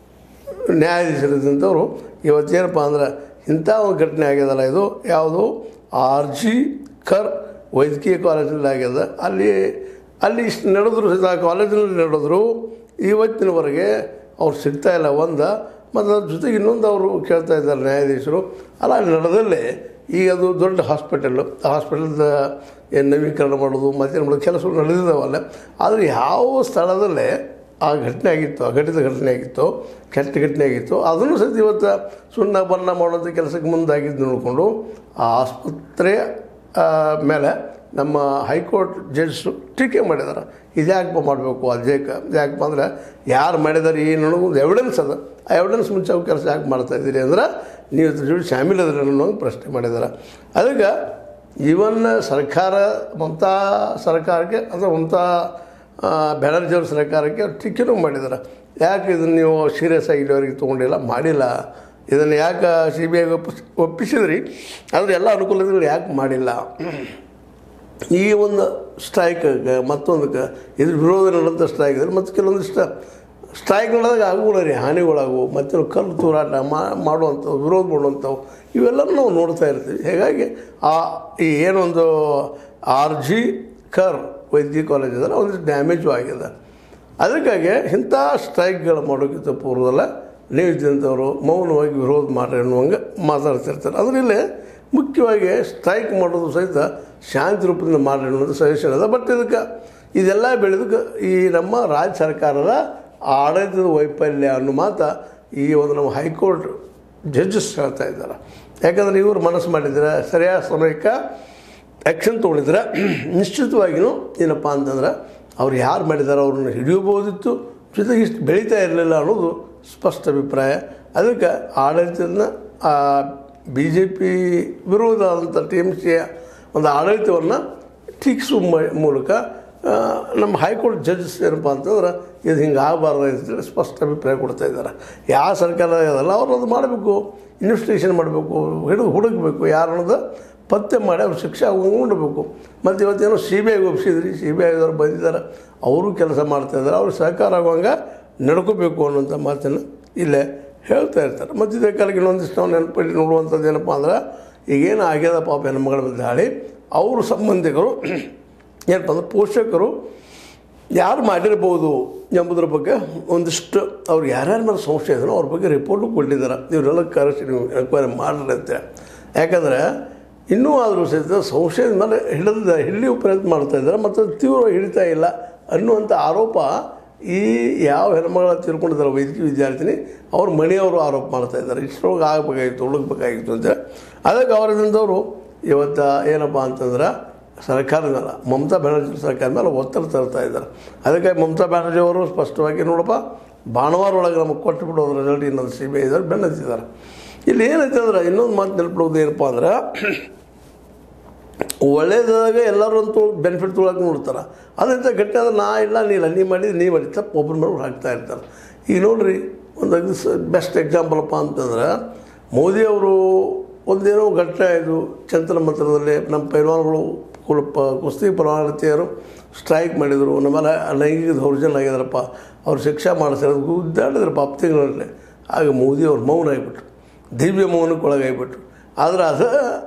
ನ್ಯಾಯಾಧೀಶರಿದ್ದಂಥವ್ರು ಇವತ್ತೇನಪ್ಪ ಅಂದ್ರೆ ಇಂಥ ಒಂದು ಘಟನೆ ಆಗ್ಯದಲ್ಲ ಇದು ಯಾವುದು ಆರ್ ಜಿ ಕರ್ ವೈದ್ಯಕೀಯ ಕಾಲೇಜಿನಲ್ಲಿ ಆಗ್ಯದ ಅಲ್ಲಿ ಅಲ್ಲಿ ಇಷ್ಟು ನಡೆದ್ರು ಸಹಿತ ಆ ಕಾಲೇಜಿನಲ್ಲಿ ನಡೆದ್ರು ಇವತ್ತಿನವರೆಗೆ ಅವ್ರು ಸಿಗ್ತಾ ಇಲ್ಲ ಒಂದು ಮತ್ತು ಅದ್ರ ಜೊತೆಗೆ ಇನ್ನೊಂದು ಅವರು ಕೇಳ್ತಾ ಇದ್ದಾರೆ ನ್ಯಾಯಾಧೀಶರು ಅಲ್ಲ ಅಲ್ಲಿ ನಡೆದಲ್ಲೇ ಈಗ ಅದು ದೊಡ್ಡ ಹಾಸ್ಪಿಟಲ್ಲು ಆ ಹಾಸ್ಪಿಟಲ್ದ ಏನು ನವೀಕರಣ ಮಾಡೋದು ಮತ್ತೇನು ಮಾಡೋದು ಕೆಲಸಗಳು ನಡೆದಿದ್ದಾವಲ್ಲ ಆದರೆ ಯಾವ ಸ್ಥಳದಲ್ಲೇ ಆ ಘಟನೆ ಆಗಿತ್ತು ಅಘಟಿತ ಘಟನೆ ಆಗಿತ್ತು ಕೆಟ್ಟ ಘಟನೆ ಆಗಿತ್ತು ಅದನ್ನು ಸಹಿತ ಇವತ್ತು ಸುಣ್ಣ ಬಣ್ಣ ಮಾಡೋಂಥ ಕೆಲಸಕ್ಕೆ ಮುಂದಾಗಿದ್ದು ನೋಡಿಕೊಂಡು ಆ ಆಸ್ಪತ್ರೆ ಆ, ಮೇಲೆ ನಮ್ಮ ಹೈಕೋರ್ಟ್ ಜಡ್ಜ್ ಟೀಕೆ ಮಾಡಿದ್ದಾರೆ ಇದ್ಯಾಕಪ್ಪ ಮಾಡಬೇಕು ಅದ್ಯಾಕೆ ಯಾಕಪ್ಪ ಅಂದ್ರೆ ಯಾರು ಮಾಡಿದಾರೆ ಏನು ಅನ್ನೋದು ಒಂದು ಎವಿಡೆನ್ಸ್ ಅದ ಆ ಎವಿಡೆನ್ಸ್ ಮುಂಚೆ ಅವು ಕೆಲಸ ಯಾಕೆ ಮಾಡ್ತಾ ಇದ್ದೀರಿ ಅಂದ್ರೆ ನೀವು ಇದ್ರ ಜೋಡಿ ಶಾಮೀಲ್ ಅದ್ರಿ ಅನ್ನೋ ಒಂದು ಪ್ರಶ್ನೆ ಮಾಡಿದ್ದಾರೆ ಅದಕ್ಕೆ ಇವನ್ ಸರ್ಕಾರ ಮಮತಾ ಸರ್ಕಾರಕ್ಕೆ ಅಥವಾ ಮಮತಾ ಆ, ಬ್ಯಾನರ್ಜಿ ಅವ್ರ ಸರ್ಕಾರಕ್ಕೆ ಅವ್ರು ಟೀಕೆನೂ ಮಾಡಿದ್ದಾರೆ ಯಾಕೆ ಇದನ್ನು ನೀವು ಸೀರಿಯಸ್ ಆಗಿ ಇಲ್ಲಿವರೆಗೆ ತೊಗೊಂಡಿಲ್ಲ ಮಾಡಿಲ್ಲ ಇದನ್ನು ಯಾಕೆ ಸಿ ಬಿ ಐಗೆ ಒಪ್ಪಿಸ್ ಒಪ್ಪಿಸಿದ್ರಿ ಆದರೆ ಎಲ್ಲ ಅನುಕೂಲತೆಗಳು ಯಾಕೆ ಮಾಡಿಲ್ಲ ಈ ಒಂದು ಸ್ಟ್ರೈಕ್ಗೆ ಮತ್ತೊಂದಕ್ಕೆ ಇದ್ರ ವಿರೋಧ ನಡೆದಂಥ ಸ್ಟ್ರೈಕ್ ಇದ್ರೆ ಮತ್ತು ಕೆಲವೊಂದಿಷ್ಟು ಸ್ಟ್ರೈಕ್ ನಡೆದಾಗ ಆಗುಗಳ ರೀ ಹಾನಿಗಳಾಗವು ಮತ್ತು ಕಲ್ಲು ತೂರಾಟ ಮಾಡುವಂಥವು ವಿರೋಧ ಮಾಡುವಂಥವು ಇವೆಲ್ಲನೂ ನಾವು ನೋಡ್ತಾ ಇರ್ತೀವಿ ಹೀಗಾಗಿ ಆ ಈ ಏನೊಂದು ಆರ್ ಜಿ ಕರ್ ವೈದ್ಯಕೀಯ ಕಾಲೇಜ್ ಅದಲ್ಲ ಒಂದಿಷ್ಟು ಡ್ಯಾಮೇಜು ಆಗಿದೆ ಅದಕ್ಕಾಗಿ ಇಂಥ ಸ್ಟ್ರೈಕ್ಗಳು ಮಾಡೋಕ್ಕಿಂತ ಪೂರ್ವದಲ್ಲ ನೀವು ಇದ್ದಂಥವ್ರು ಮೌನವಾಗಿ ವಿರೋಧ ಮಾಡ್ರಿ ಅನ್ನುವಂಗೆ ಮಾತಾಡ್ತಿರ್ತಾರೆ ಅದರಲ್ಲಿ ಮುಖ್ಯವಾಗಿ ಸ್ಟ್ರೈಕ್ ಮಾಡೋದು ಸಹಿತ ಶಾಂತಿ ರೂಪದಿಂದ ಮಾಡ್ರಿ ಅನ್ನೋದು ಸಜೆಷನ್ ಅದ ಬಟ್ ಇದಕ್ಕೆ ಇದೆಲ್ಲ ಬೆಳೆದಕ್ಕೆ ಈ ನಮ್ಮ ರಾಜ್ಯ ಸರ್ಕಾರದ ಆಡಳಿತದ ವೈಫಲ್ಯ ಅನ್ನೋ ಮಾತು ಈ ಒಂದು ನಮ್ಮ ಹೈಕೋರ್ಟ್ ಜಡ್ಜಸ್ ಹೇಳ್ತಾ ಇದ್ದಾರೆ ಯಾಕಂದರೆ ಇವರು ಮನಸ್ಸು ಮಾಡಿದ್ರೆ ಸರಿಯಾದ ಸಮಯಕ್ಕೆ ಆ್ಯಕ್ಷನ್ ತೊಗೊಂಡಿದ್ರೆ ನಿಶ್ಚಿತವಾಗಿಯೂ ಏನಪ್ಪ ಅಂತಂದ್ರೆ ಅವ್ರು ಯಾರು ಮಾಡಿದಾರೋ ಅವ್ರನ್ನ ಹಿಡಿಯಬಹುದಿತ್ತು ಜೊತೆಗೆ ಇಷ್ಟು ಬೆಳೀತಾ ಇರಲಿಲ್ಲ ಅನ್ನೋದು ಸ್ಪಷ್ಟ ಅಭಿಪ್ರಾಯ ಅದಕ್ಕೆ ಆಡಳಿತನ ಬಿ ಜೆ ಪಿ ವಿರೋಧ ಆದಂಥ ಟಿ ಎಮ್ ಸಿಯ ಒಂದು ಆಡಳಿತವನ್ನು ಟೀಕಿಸುವ ಮ- ಮೂಲಕ ಆ, ನಮ್ಮ ಹೈಕೋರ್ಟ್ ಜಡ್ಜಸ್ ಏನಪ್ಪ ಅಂತಂದ್ರೆ ಇದು ಹಿಂಗೆ ಆಗಬಾರ್ದು ಅಂತೇಳಿ ಸ್ಪಷ್ಟ ಅಭಿಪ್ರಾಯ ಕೊಡ್ತಾ ಇದ್ದಾರೆ ಯಾವ ಸರ್ಕಾರ ಅದಲ್ಲ ಅವ್ರು ಅದು ಮಾಡಬೇಕು ಇನ್ವೆಸ್ಟಿಗೇಷನ್ ಮಾಡಬೇಕು ಹಿಡಿದು ಹುಡುಕಬೇಕು ಯಾರು ಅನ್ನೋದು ಪತ್ತೆ ಮಾಡಿ ಅವ್ರು ಶಿಕ್ಷೆ ಉಂಡಬೇಕು ಮತ್ತು ಇವತ್ತೇನೋ ಸಿ ಬಿ ಐಗೆ ಒಪ್ಪಿಸಿದ್ರಿ ಸಿ ಬಿ ಐದವ್ರು ಬಂದಿದ್ದಾರೆ ಅವರು ಕೆಲಸ ಮಾಡ್ತಾ ಇದ್ದಾರೆ ಅವ್ರು ಸಹಕಾರ ಆಗುವಂಗೆ ನಡ್ಕೋಬೇಕು ಅನ್ನೋಂಥ ಮಾತನ್ನು ಇಲ್ಲೇ ಹೇಳ್ತಾ ಇರ್ತಾರೆ ಮತ್ತು ಇದೇ ಕಾಲಕ್ಕೆ ಇನ್ನೊಂದಿಷ್ಟು ನಾವು ನೆನಪಲ್ಲಿ ನೋಡುವಂಥದ್ದು ಏನಪ್ಪ ಅಂದ್ರೆ ಈಗೇನು ಆಗ್ಯದ ಪಾಪ ಹೆಣ್ಮಗಳ ಮೇಲೆ ದಾಳಿ ಅವ್ರ ಸಂಬಂಧಿಕರು ಏನಪ್ಪ ಅಂದ್ರೆ ಪೋಷಕರು ಯಾರು ಮಾಡಿರ್ಬೋದು ಎಂಬುದ್ರ ಬಗ್ಗೆ ಒಂದಿಷ್ಟು ಅವ್ರು ಯಾರ್ಯಾರ ಮೇಲೆ ಸಂಶಯ ಇದೆಯೋ ಅವ್ರ ಬಗ್ಗೆ ರಿಪೋರ್ಟು ಕೊಟ್ಟಿದ್ದಾರೆ ಇವರೆಲ್ಲ ಕರೆಸಿ ನೀವು ಎನ್ಕ್ವೈರಿ ಮಾಡ್ರಿ ಅಂತ ಯಾಕಂದರೆ ಇನ್ನೂ ಆದರೂ ಸಹಿತ ಸಂಶಯದ ಮೇಲೆ ಹಿಡಿದ ಹಿಡಿಯುವ ಪ್ರಯತ್ನ ಮಾಡ್ತಾ ಇದ್ದಾರೆ ಮತ್ತು ಅದು ತೀವ್ರವಾಗಿ ಹಿಡಿತಾ ಇಲ್ಲ ಅನ್ನುವಂಥ ಆರೋಪ ಈ ಯಾವ ಹೆಣ್ಮಗಳ ತಿಳ್ಕೊಂಡಿದ್ದಾರೆ ವೈದ್ಯಕೀಯ ವಿದ್ಯಾರ್ಥಿನಿ ಅವ್ರ ಮನೆಯವರು ಆರೋಪ ಮಾಡ್ತಾ ಇದ್ದಾರೆ ಇಷ್ಟರೊಳಗೆ ಆಗಬೇಕಾಗಿತ್ತು ಹುಡುಕ್ಬೇಕಾಗಿತ್ತು ಅಂತ ಅದಕ್ಕೆ ಅವರದಿಂದವರು ಇವತ್ತು ಏನಪ್ಪ ಅಂತಂದ್ರೆ ಸರ್ಕಾರದ ಮೇಲೆ ಮಮತಾ ಬ್ಯಾನರ್ಜಿ ಸರ್ಕಾರದ ಮೇಲೆ ಒತ್ತಡ ತರ್ತಾ ಇದ್ದಾರೆ ಅದಕ್ಕೆ ಮಮತಾ ಬ್ಯಾನರ್ಜಿ ಅವರು ಸ್ಪಷ್ಟವಾಗಿ ನೋಡಪ್ಪ ಭಾನುವಾರ ಒಳಗೆ ನಮಗೆ ಕೊಟ್ಟು ಬಿಡೋದು ರಿಸಲ್ಟ್ ಇನ್ನೊಂದು ಸಿ ಬಿ ಐ ಇದ್ದಾರೆ ಬೆನ್ನತ್ತಿದ್ದಾರೆ ಇಲ್ಲಿ ಏನೈತೆ ಅಂದ್ರೆ ಇನ್ನೊಂದು ಮಾತು ನೆನಪಿಡೋದು ಏನಪ್ಪ ಅಂದ್ರೆ ಒಳ್ಳೇದಾಗ ಎಲ್ಲರೂ ಅಂತೂ ಬೆನಿಫಿಟ್ ತೊಗೊಳಕ್ಕೆ ನೋಡ್ತಾರೆ ಅದಂತ ಗಟ್ಟಿ ಆದ್ರೆ ನಾ ಇಲ್ಲ ನೀ ಇಲ್ಲ ನೀ ಮಾಡಿದ್ದು ನೀ ಮಾಡಿ ತಪ್ಪು ಒಬ್ಬರ ಮೇಲೆ ಹಾಕ್ತಾ ಇರ್ತಾರೆ ಈಗ ನೋಡ್ರಿ ಒಂದು ಬೆಸ್ಟ್ ಎಕ್ಸಾಂಪಲಪ್ಪ ಅಂತಂದ್ರೆ ಮೋದಿಯವರು ಒಂದೇನೋ ಘಟನೆ ಆಯಿತು ಚಂತನ ಮಂತ್ರದಲ್ಲಿ ನಮ್ಮ ಪೈಲ್ವಾನ್ಗಳು ಕುಲಪ ಕುಸ್ತಿ ಪರಮಾರ್ಥಿಯರು ಸ್ಟ್ರೈಕ್ ಮಾಡಿದರು ನಮ್ಮೆಲ್ಲ ಲೈಂಗಿಕ ದೌರ್ಜನ್ಯ ಆಗಿದಾರಪ್ಪ ಅವ್ರು ಶಿಕ್ಷೆ ಮಾಡಿಸಿರೋದು ಗುದ್ದಾಡಿದ್ರು ಪಾಪ ತಿಂಗಳಲ್ಲಿ ಆಗ ಮೋದಿ ಅವ್ರು ಮೌನ ಆಗಿಬಿಟ್ರು ದಿವ್ಯ ಮೌನಕ್ಕೆ ಒಳಗಾಗಿಬಿಟ್ರು ಆದರೆ ಅದು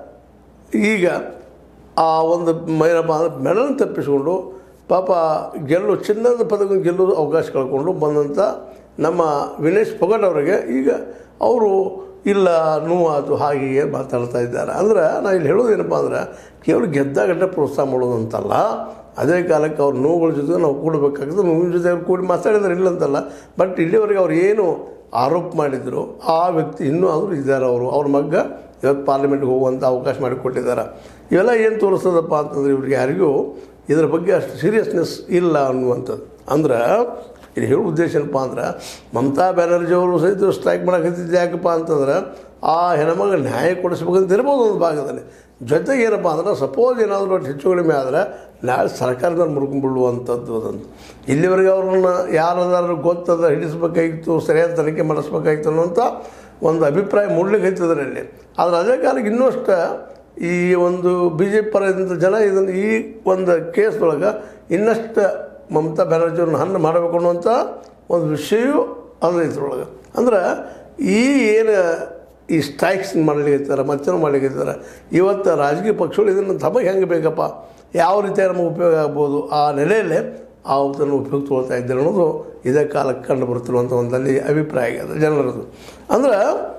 ಈಗ ಆ ಒಂದು ಏನಪ್ಪ ಅಂದ್ರೆ ಮೆಡಲ್ ತಪ್ಪಿಸ್ಕೊಂಡು ಪಾಪ ಗೆಲ್ಲು ಚಿನ್ನದ ಪದಕ ಗೆಲ್ಲೋದು ಅವಕಾಶ ಕಳ್ಕೊಂಡು ಬಂದಂಥ ನಮ್ಮ ವಿನೇಶ್ ಫೊಗಟ್ ಅವರಿಗೆ ಈಗ ಅವರು ಇಲ್ಲ ನೋವಾತು ಹಾಗೆ ಹೀಗೆ ಮಾತಾಡ್ತಾ ಇದ್ದಾರೆ ಅಂದ್ರೆ ನಾನು ಇಲ್ಲಿ ಹೇಳೋದು ಏನಪ್ಪ ಅಂದ್ರೆ ಕೇವಲ ಗೆದ್ದಾಗಟ್ಟೆ ಪ್ರೋತ್ಸಾಹ ಮಾಡೋದು ಅಂತಲ್ಲ ಅದೇ ಕಾಲಕ್ಕೆ ಅವ್ರ ನೋವುಗಳ ಜೊತೆ ನಾವು ಕೂಡಬೇಕಾಗ್ತದೆ ನೋವಿನ ಜೊತೆ ಅವ್ರು ಕೂಡಿ ಮಾತಾಡಿದ್ರೆ ಇಲ್ಲ ಅಂತಲ್ಲ ಬಟ್ ಇಲ್ಲಿವರೆಗೆ ಅವ್ರು ಏನು ಆರೋಪ ಮಾಡಿದ್ರು ಆ ವ್ಯಕ್ತಿ ಇನ್ನೂ ಆದರೂ ಇದ್ದಾರೆ ಅವರು ಅವ್ರ ಮಗ್ಗ ಇವತ್ತು ಪಾರ್ಲಿಮೆಂಟ್ಗೆ ಹೋಗುವಂಥ ಅವಕಾಶ ಮಾಡಿಕೊಟ್ಟಿದ್ದಾರೆ ಇವೆಲ್ಲ ಏನು ತೋರಿಸ್ತದಪ್ಪ ಅಂತಂದ್ರೆ ಇವ್ರಿಗೆ ಯಾರಿಗೂ ಇದರ ಬಗ್ಗೆ ಅಷ್ಟು ಸೀರಿಯಸ್ನೆಸ್ ಇಲ್ಲ ಅನ್ನುವಂಥದ್ದು ಅಂದ್ರೆ ಇಲ್ಲಿ ಹೇಳೋ ಉದ್ದೇಶ ಏನಪ್ಪ ಅಂದ್ರೆ ಮಮತಾ ಬ್ಯಾನರ್ಜಿ ಅವರು ಸಹಿತ ಸ್ಟ್ರೈಕ್ ಮಾಡಕತ್ತಿದ್ದು ಯಾಕಪ್ಪ ಅಂತಂದ್ರೆ ಆ ಹೆಣ್ಮಗ ನ್ಯಾಯ ಕೊಡಿಸ್ಬೇಕಂತ ಇರ್ಬೋದು ಒಂದು ಭಾಗದಲ್ಲಿ ಜೊತೆಗೆ ಏನಪ್ಪ ಅಂದ್ರೆ ಸಪೋಸ್ ಏನಾದರೂ ಒಟ್ಟು ಹೆಚ್ಚು ಕಡಿಮೆ ಆದರೆ ನಾಳೆ ಸರ್ಕಾರದಲ್ಲಿ ಮುರ್ಕೊಂಡ್ಬಿಡುವಂಥದ್ದು ಅದಂತ ಇಲ್ಲಿವರೆಗೆ ಅವ್ರನ್ನ ಯಾರದಾದ್ರೂ ಗೊತ್ತದ ಹಿಡಿಸ್ಬೇಕಾಗಿತ್ತು ಸರಿಯಾದ ತನಿಖೆ ಮಾಡಿಸ್ಬೇಕಾಗಿತ್ತು ಅನ್ನೋಂಥ ಒಂದು ಅಭಿಪ್ರಾಯ ಮೂಡ್ಲಿಕ್ಕೆ ಹೈತದ್ರಲ್ಲಿ ಆದರೆ ಅದೇ ಕಾಲಕ್ಕೆ ಇನ್ನೂ ಅಷ್ಟು ಈ ಒಂದು ಬಿ ಜೆ ಪಿ ಪರದಿಂದ ಜನ ಇದನ್ನು ಈ ಒಂದು ಕೇಸ್ದೊಳಗೆ ಇನ್ನಷ್ಟು ಮಮತಾ ಬ್ಯಾನರ್ಜಿಯವ್ರನ್ನ ಹಣ್ಣು ಮಾಡಬೇಕು ಅನ್ನುವಂಥ ಒಂದು ವಿಷಯವೂ ಅದು ಇದ್ರೊಳಗೆ ಅಂದ್ರೆ ಈ ಏನು ಈ ಸ್ಟ್ರೈಕ್ಸ್ ಮಾಡ್ಲಿಕ್ಕೆ ಮತ್ತೇನೋ ಮಾಡ್ಲಿಕ್ಕೆ ಇವತ್ತು ರಾಜಕೀಯ ಪಕ್ಷಗಳು ಇದನ್ನು ತಮಗೆ ಹೆಂಗೆ ಬೇಕಪ್ಪ ಯಾವ ರೀತಿಯಾಗಿ ನಮಗೆ ಉಪಯೋಗ ಆಗ್ಬೋದು ಆ ನೆಲೆಯಲ್ಲೇ ಆ ಅದನ್ನು ಉಪಯೋಗ ತೊಗೊಳ್ತಾ ಇದ್ದಾರೆ ಅನ್ನೋದು ಇದೇ ಕಾಲಕ್ಕೆ ಕಂಡು ಬರ್ತಿರುವಂಥ ಒಂದಲ್ಲಿ ಅಭಿಪ್ರಾಯ ಆಗಿದೆ ಜನರದು ಅಂದ್ರೆ